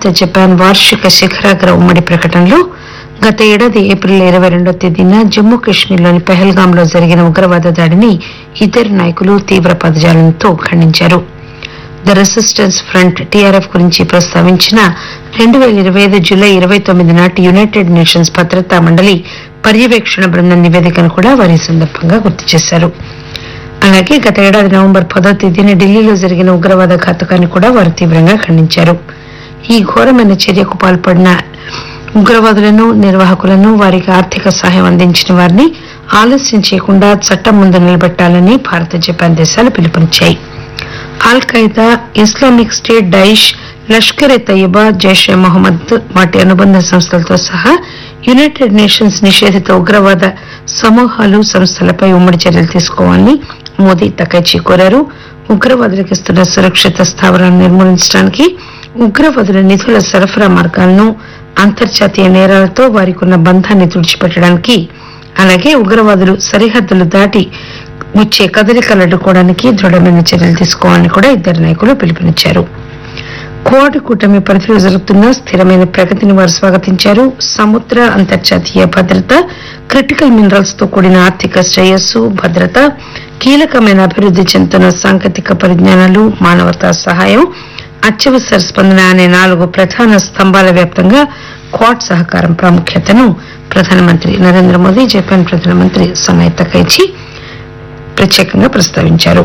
Bharat Japan వార్షిక శిఖరాగ్ర ఉమ్మడి ప్రకటనలో గత ఏడాది ఏప్రిల్ ఇరవై రెండో తేదీన జమ్మూ కాశ్మీర్లోని పెహల్గాంలో జరిగిన ఉగ్రవాద దాడిని ఇద్దరు నాయకులు తీవ్ర పదజాలంతో ఖండించారు ద రెసిస్టెన్స్ ఫ్రంట్ టీఆర్ఎఫ్ గురించి ప్రస్తావించిన రెండు వేల ఇరవై ఐదు జూలై ఇరవై తొమ్మిది నాటి యునైటెడ్ నేషన్స్ భద్రతా మండలి పర్యవేక్షణ బృందం నివేదికను కూడా వారి ఈ సందర్భంగా గుర్తు చేశారు అలాగే గత ఏడాది నవంబర్ పదో తేదీన ఢిల్లీలో జరిగిన ఉగ్రవాద ఘాతకాన్ని కూడా వారు తీవ్రంగా ఖండించారు ఈ ఘోరమైన చర్యకు పాల్పడిన ఉగ్రవాదులను నిర్వాహకులను వారికి ఆర్థిక సహాయం అందించిన వారిని ఆలస్యం చేయకుండా చట్టం ముందు నిలబెట్టాలని భారత జపాన్ దేశాలు పిలుపునిచ్చాయి Al Qaeda Islamic State Daesh Lashkar e Taiba Jaishe Mohammed వాటి అనుబంధ సంస్థలతో సహా యునైటెడ్ నేషన్స్ నిషేధిత ఉగ్రవాద సమూహాలు సంస్థలపై ఉమ్మడి చర్యలు తీసుకోవాలని మోదీ తకైచి కోరారు ఉగ్రవాదులకు ఇస్తున్న సురక్షిత స్థావరాలను నిర్మూలించడానికి ఉగ్రవాదుల నిధుల సరఫరా మార్గాలను అంతర్జాతీయ నేరాలతో వారికి ఉన్న బంధాన్ని తుడిచిపెట్టడానికి అలాగే ఉగ్రవాదులు సరిహద్దులు దాటి వచ్చే కదలికలు అడ్డుకోవడానికి దృఢమైన చర్యలు తీసుకోవాలని కూడా ఇద్దరు నాయకులు పిలుపునిచ్చారు క్వాడ్ కూటమి పరిధిలో జరుగుతున్న స్థిరమైన ప్రగతిని వారు స్వాగతించారు సముద్ర అంతర్జాతీయ భద్రత క్రిటికల్ మినరల్స్ తో కూడిన ఆర్థిక శ్రేయస్సు భద్రత కీలకమైన అభివృద్ధి చెందుతున్న సాంకేతిక పరిజ్ఞానాలు మానవతా సహాయం అత్యవసర స్పందన అనే నాలుగు ప్రధాన స్తంభాల వ్యాప్తంగా క్వాడ్ సహకారం ప్రాముఖ్యతను ప్రధానమంత్రి నరేంద్ర మోదీ జపాన్ ప్రధానమంత్రి సనాయ్ తకైచి ప్రత్యేకంగా ప్రస్తావించారు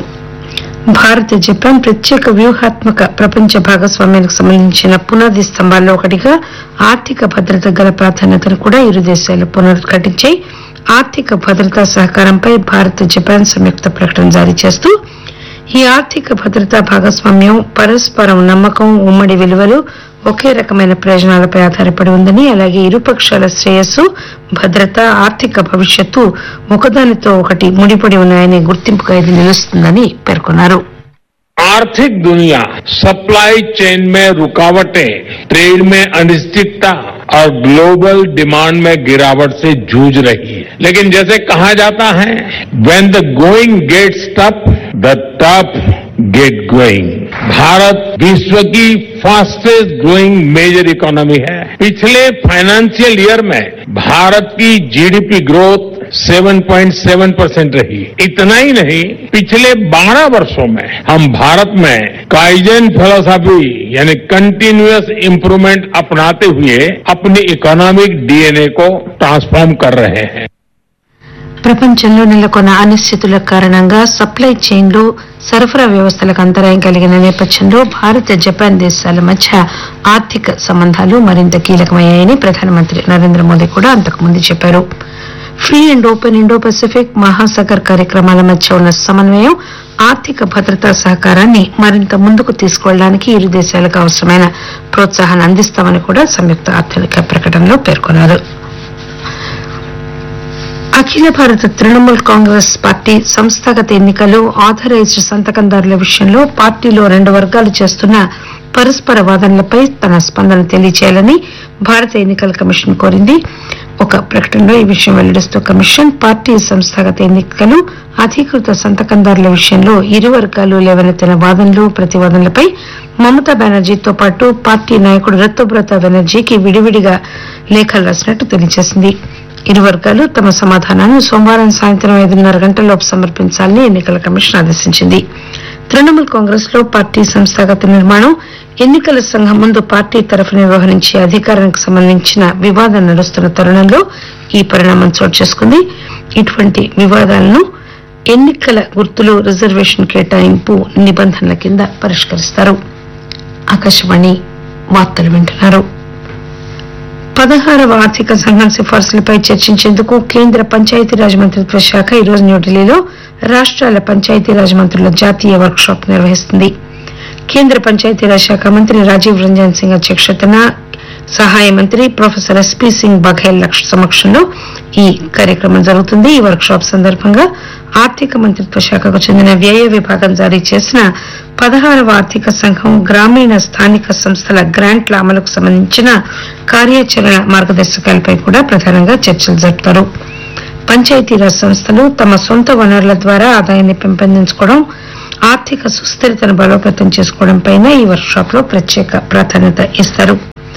భారత్ జపాన్ ప్రత్యేక వ్యూహాత్మక ప్రపంచ భాగస్వామ్యానికి సంబంధించిన పునాది స్తంభాల్లో ఒకటిగా ఆర్థిక భద్రత గల ప్రాధాన్యతను కూడా ఇరు దేశాలు పునరుద్ఘాటించాయి ఆర్థిక భద్రతా సహకారంపై భారత్ జపాన్ సంయుక్త ప్రకటన జారీ చేస్తూ ఈ ఆర్థిక భద్రతా భాగస్వామ్యం పరస్పరం నమ్మకం ఉమ్మడి విలువలు ఒకే రకమైన ప్రయోజనాలపై ఆధారపడి ఉందని అలాగే ఇరుపక్షాల శ్రేయస్సు భద్రత ఆర్థిక భవిష్యత్తు ఒకదానితో ఒకటి ముడిపడి ఉన్నాయనే గుర్తింపుగా ఇది నిలుస్తుందని పేర్కొన్నారు आर्थिक दुनिया सप्लाई चेन में रुकावटें ट्रेड में अनिश्चितता और ग्लोबल डिमांड में गिरावट से जूझ रही है लेकिन जैसे कहा जाता है when the going gets tough the tough get going Bharat विश्व की फास्टेस्ट ग्रोइंग मेजर इकोनॉमी है पिछले फाइनेंशियल ईयर में भारत की जीडीपी ग्रोथ 7.7 परसेंट रही इतना ही नहीं पिछले 12 वर्षों में हम भारत में काइजन फिलोसॉफी यानी कंटिन्यूअस इंप्रूवमेंट अपनाते हुए अपनी इकोनॉमिक डीएनए को ट्रांसफॉर्म कर रहे हैं ప్రపంచంలో నెలకొన్న అనిశ్చితుల కారణంగా సప్లై చైన్లో సరఫరా వ్యవస్థలకు అంతరాయం కలిగిన నేపథ్యంలో భారత్ జపాన్ దేశాల మధ్య ఆర్థిక సంబంధాలు మరింత కీలకమయ్యాయని ప్రధానమంత్రి నరేంద్ర మోదీ కూడా అంతకుముందు చెప్పారు free and open Indo Pacific మహాసాగర్ కార్యక్రమాల మధ్య ఉన్న సమన్వయం ఆర్థిక భద్రతా సహకారాన్ని మరింత ముందుకు తీసుకువెళ్ళడానికి ఇరు దేశాలకు అవసరమైన ప్రోత్సాహాన్ని అందిస్తామని కూడా సంయుక్త ఆర్థిక ప్రకటనలో పేర్కొన్నారు అఖిల భారత తృణమూల్ కాంగ్రెస్ పార్టీ సంస్థాగత ఎన్నికల్లో ఆథరైజ్డ్ సంతకందారుల విషయంలో పార్టీలో రెండు వర్గాలు చేస్తున్న పరస్పర వాదనలపై తన స్పందన తెలియజేయాలని భారత ఎన్నికల కమిషన్ కోరింది ఒక ప్రకటనలో ఈ విషయం వెల్లడిస్తూ కమిషన్ పార్టీ సంస్థాగత ఎన్నికలు అధీకృత సంతకందారుల విషయంలో ఇరు వర్గాలు లేవనెత్తిన వాదనలు ప్రతివాదనలపై మమతా బెనర్జీతో పాటు పార్టీ నాయకుడు రత్తోబ్రత బెనర్జీకి విడివిడిగా లేఖలు రాసినట్టు తెలియజేసింది ఇరు వర్గాలు తమ సమాధానాన్ని సోమవారం సాయంత్రం ఐదున్నర గంటల్లోపు సమర్పించాలని ఎన్నికల కమిషన్ ఆదేశించింది తృణమూల్ కాంగ్రెస్ లో పార్టీ సంస్థాగత నిర్మాణం ఎన్నికల సంఘం ముందు పార్టీ తరఫున వ్యవహరించే అధికారానికి సంబంధించిన వివాదం నడుస్తున్న తరుణంలో ఈ పరిణామం చోటు చేసుకుంది ఇటువంటి వివాదాలను ఎన్నికల గుర్తులు రిజర్వేషన్ కేటాయింపు నిబంధనల కింద పరిష్కరిస్తారు ఆకాశవాణి వార్తలు వింటున్నారు పదహారవ ఆర్థిక సంఘం సిఫార్సులపై చర్చించేందుకు కేంద్ర పంచాయతీరాజ్ మంత్రిత్వ శాఖ ఈరోజు న్యూఢిల్లీలో రాష్ట్రాల పంచాయతీరాజ్ మంత్రుల జాతీయ వర్క్ షాప్ నిర్వహిస్తుంది కేంద్ర పంచాయతీరాజ్ శాఖ మంత్రి రాజీవ్ రంజన్ సింగ్ అధ్యక్షతన సహాయ మంత్రి ప్రొఫెసర్ ఎస్పీ సింగ్ బఘేల్ లక్ష సమక్షంలో ఈ కార్యక్రమం జరుగుతుంది ఈ వర్క్ షాప్ సందర్భంగా ఆర్థిక మంత్రిత్వ శాఖకు చెందిన వ్యయ విభాగం జారీ చేసిన పదహారవ ఆర్థిక సంఘం గ్రామీణ స్థానిక సంస్థల గ్రాంట్ల అమలుకు సంబంధించిన కార్యాచరణ మార్గదర్శకాలపై కూడా ప్రధానంగా చర్చలు జరుపుతారు పంచాయతీరాజ్ సంస్థలు తమ సొంత వనరుల ద్వారా ఆదాయాన్ని పెంపొందించుకోవడం ఆర్థిక ఆర్థిక సుస్థిరతను బలోపేతం చేసుకోవడంపై ఈ వర్క్షాప్ లో ప్రత్యేక ప్రాధాన్యత ఇస్తారు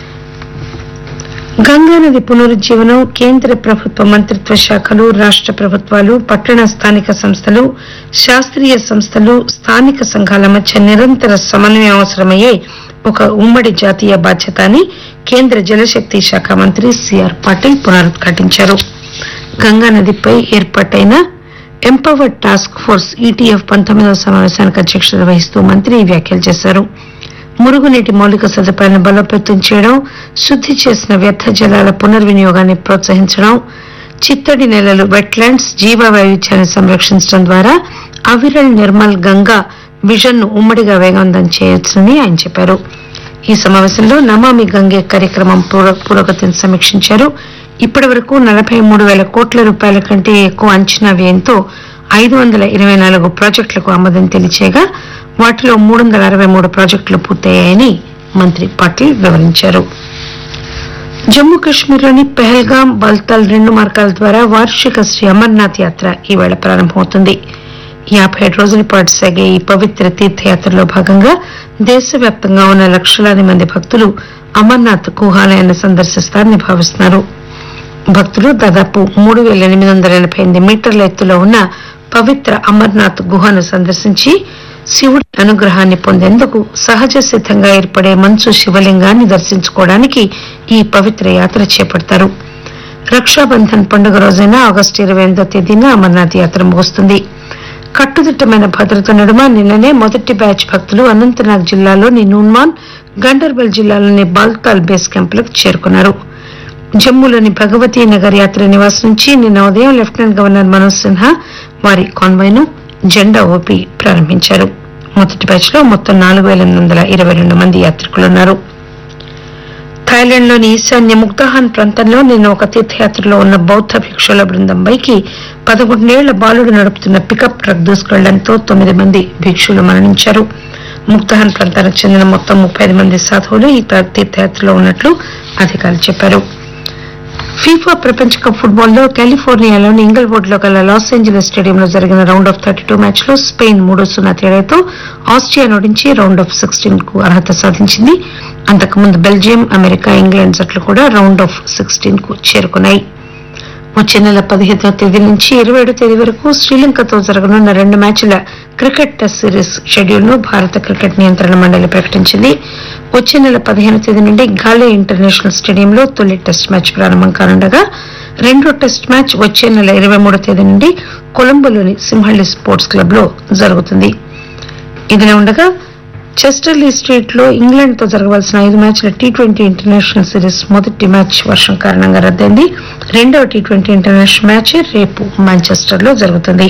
గంగానది పునరుజ్జీవనం కేంద్ర ప్రభుత్వ మంత్రిత్వ శాఖలు రాష్ట ప్రభుత్వాలు పట్టణ స్థానిక సంస్థలు శాస్త్రీయ సంస్థలు స్థానిక సంఘాల మధ్య నిరంతర సమన్వయం అవసరమయ్యే ఒక ఉమ్మడి జాతీయ బాధ్యత అని కేంద్ర జలశక్తి శాఖ మంత్రి సిఆర్ పాటిల్ పునరుద్ఘాటించారు గంగానదిపై ఏర్పాటైన ఎంపవర్డ్ టాస్క్ ఫోర్స్ ఈటీఎఫ్ పంతొమ్మిదవ సమావేశానికి అధ్యక్షత వహిస్తూ మంత్రి ఈ వ్యాఖ్యలు చేశారు మురుగునీటి మౌలిక సదుపాయాలను బలోపేతం చేయడం శుద్ది చేసిన వ్యర్థ జలాల పునర్వినియోగాన్ని ప్రోత్సహించడం చిత్తడి నేలలు వెట్లాండ్స్ జీవ వైవిధ్యాన్ని సంరక్షించడం ద్వారా అవిరల్ నిర్మల్ గంగా విజన్ ను ఉమ్మడిగా వేగవంతం చేయొచ్చని ఆయన చెప్పారు ఈ సమావేశంలో నమామి గంగే కార్యక్రమం పురో- పురోగతిని సమీక్షించారు ఇప్పటి వరకు నలభై మూడు వేల కోట్ల రూపాయల కంటే ఎక్కువ అంచనా వ్యయంతో ఐదు వందల ఇరవై నాలుగు ప్రాజెక్టులకు ఆమోదం తెలియచేయగా వాటిలో మూడు వందల అరవై మూడు ప్రాజెక్టులు పూర్తయ్యాయని మంత్రి పాటిల్ వివరించారు జమ్మూ కాశ్మీర్లోని పెహల్గాం బల్తాల్ రెండు మార్గాల ద్వారా వార్షిక శ్రీ అమర్నాథ్ యాత్ర ఈవేళ ప్రారంభమవుతుంది యాభై ఏడు రోజుల పాటు సాగే ఈ పవిత్ర తీర్థయాత్రలో భాగంగా దేశవ్యాప్తంగా ఉన్న లక్షలాది మంది భక్తులు అమర్నాథ్ గుహాలయాన్ని సందర్శిస్తారని భావిస్తున్నారు భక్తులు దాదాపు మూడు వేల ఎనిమిది వందల ఎనభై ఎనిమిది మీటర్ల ఎత్తులో ఉన్న పవిత్ర అమర్నాథ్ గుహను సందర్శించి శివుడి అనుగ్రహాన్ని పొందేందుకు సహజ సిద్ధంగా ఏర్పడే మంచు శివలింగాన్ని దర్శించుకోవడానికి ఈ పవిత్ర యాత్ర చేపడతారు రక్షాబంధన్ పండుగ రోజైన ఆగస్టు ఇరవై ఎనిమిదో తేదీన అమర్నాథ్ యాత్ర ముగుస్తుంది కట్టుదిట్టమైన భద్రత నడుమ నిన్ననే మొదటి బ్యాచ్ భక్తులు అనంతనాగ్ జిల్లాలోని నూన్మాన్ గండర్బల్ జిల్లాలోని బాల్తాల్ బేస్ క్యాంపులకు చేరుకున్నారు జమ్మూలోని భగవతీ నగర్ యాత్ర నివాస్ నుంచి నిన్న ఉదయం లెఫ్టినెంట్ గవర్నర్ మనోజ్ సిన్హా వారి కాన్వాయ్ ను జెండా ఊపి ప్రారంభించారు మొదటి బ్యాచ్ లో మొత్తం నాలుగు వేల ఎనిమిది వందల ఇరవై రెండు మంది యాత్రికులున్నారు థాయిలాండ్ లోని ఈశాన్య ముగ్ధాహాన్ ప్రాంతంలో నిన్న ఒక తీర్థయాత్రలో ఉన్న బౌద్ధ భిక్షుల బృందంపైకి పదకొండేళ్ల బాలుడు నడుపుతున్న పికప్ ట్రక్ దూసుకెళ్లడంతో తొమ్మిది మంది భిక్షులు మరణించారు ముగ్ధాహాన్ ప్రాంతానికి చెందిన మొత్తం ముప్పై ఐదు మంది సాధువులు ఈ త- తీర్థయాత్రలో ఉన్నట్లు అధికారులు చెప్పారు ఫీఫా ప్రపంచ కప్ ఫుట్బాల్ లో కాలిఫోర్నియాలోని ఇంగల్వుడ్ లో గల లాస్ ఏంజలస్ స్టేడియంలో జరిగిన round of thirty two match లో స్పెయిన్ మూడు సున్నా తేడాతో ఆస్ట్రియా ఓడించి రౌండ్ ఆఫ్ సిక్స్టీన్ కు అర్హత సాధించింది అంతకుముందు బెల్జియం అమెరికా ఇంగ్లాండ్ జట్లు కూడా రౌండ్ ఆఫ్ సిక్స్టీన్ కు చేరుకున్నాయి వచ్చే నెల పదిహేదవ తేదీ నుంచి ఇరవై ఏడో తేదీ వరకు శ్రీలంకతో జరగనున్న రెండు మ్యాచ్ల క్రికెట్ టెస్ట్ సిరీస్ షెడ్యూల్ ను భారత క్రికెట్ నియంత్రణ మండలి ప్రకటించింది వచ్చే నెల పదిహేను తేదీ నుండి గాలే ఇంటర్నేషనల్ స్టేడియంలో తొలి టెస్ట్ మ్యాచ్ ప్రారంభం కానుండగా రెండో టెస్ట్ మ్యాచ్ వచ్చే నెల ఇరవై మూడో తేదీ నుండి కొలంబోలోని సింహళి స్పోర్ట్స్ క్లబ్ లో జరుగుతుంది ఇదిలా ఉండగా చెస్టర్లీ స్ట్రీట్ లో ఇంగ్లాండ్ తో జరగవలసిన ఐదు మ్యాచ్ల టీ ట్వంటీ ఇంటర్నేషనల్ సిరీస్ మొదటి మ్యాచ్ వర్షం కారణంగా రద్దయింది రెండవ టీ ట్వంటీ ఇంటర్నేషనల్ మ్యాచ్ రేపు మాంచెస్టర్ లో జరుగుతుంది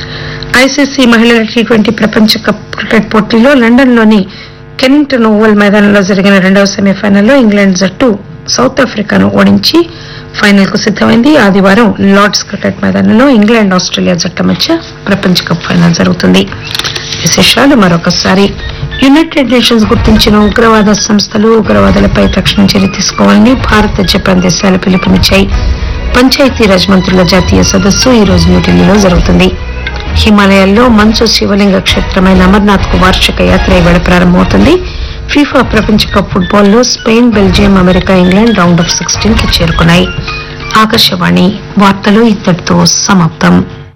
ఐసీసీ మహిళల టీ ట్వంటీ ప్రపంచ కప్ క్రికెట్ పోటీలో లండన్ లోని కెనింగ్టన్ ఓవల్ మైదానంలో జరిగిన రెండవ సెమీఫైనల్లో ఇంగ్లాండ్ జట్టు సౌత్ ఆఫ్రికాను ఓడించి ఫైనల్ కు సిద్దమైంది ఆదివారం లార్డ్స్ క్రికెట్ మైదానంలో ఇంగ్లాండ్ ఆస్ట్రేలియా జట్ల మధ్య ప్రపంచ కప్ ఫైనల్ జరుగుతుంది విశేషాలు మరొకసారి యునైటెడ్ నేషన్స్ గుర్తించిన ఉగ్రవాద సంస్థలు ఉగ్రవాదులపై తక్షణ చర్య తీసుకోవాలని భారత్ జపాన్ దేశాలు పిలుపునిచ్చాయి పంచాయతీరాజ్ మంత్రుల జాతీయ సదస్సు ఈ రోజు న్యూఢిల్లీలో జరుగుతుంది హిమాలయాల్లో మంచు శివలింగ క్షేత్రమైన అమర్నాథ్ కు వార్షిక యాత్ర ఇవాళ ప్రారంభమవుతుంది ఫీఫా ప్రపంచ కప్ ఫుట్బాల్లో Spain Belgium America England round of sixteen కి చేరుకున్నాయి ఆకాశవాణి వార్తలు ఇంతటితో సమాప్తం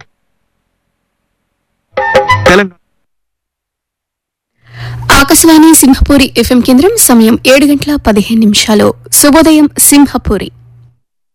తెలంగాణ ఆకాశవాణి సింహపూరి ఎఫ్ఎం కేంద్రం సమయం ఏడు గంటల పదిహేను నిమిషాలు శుభోదయం సింహపూరి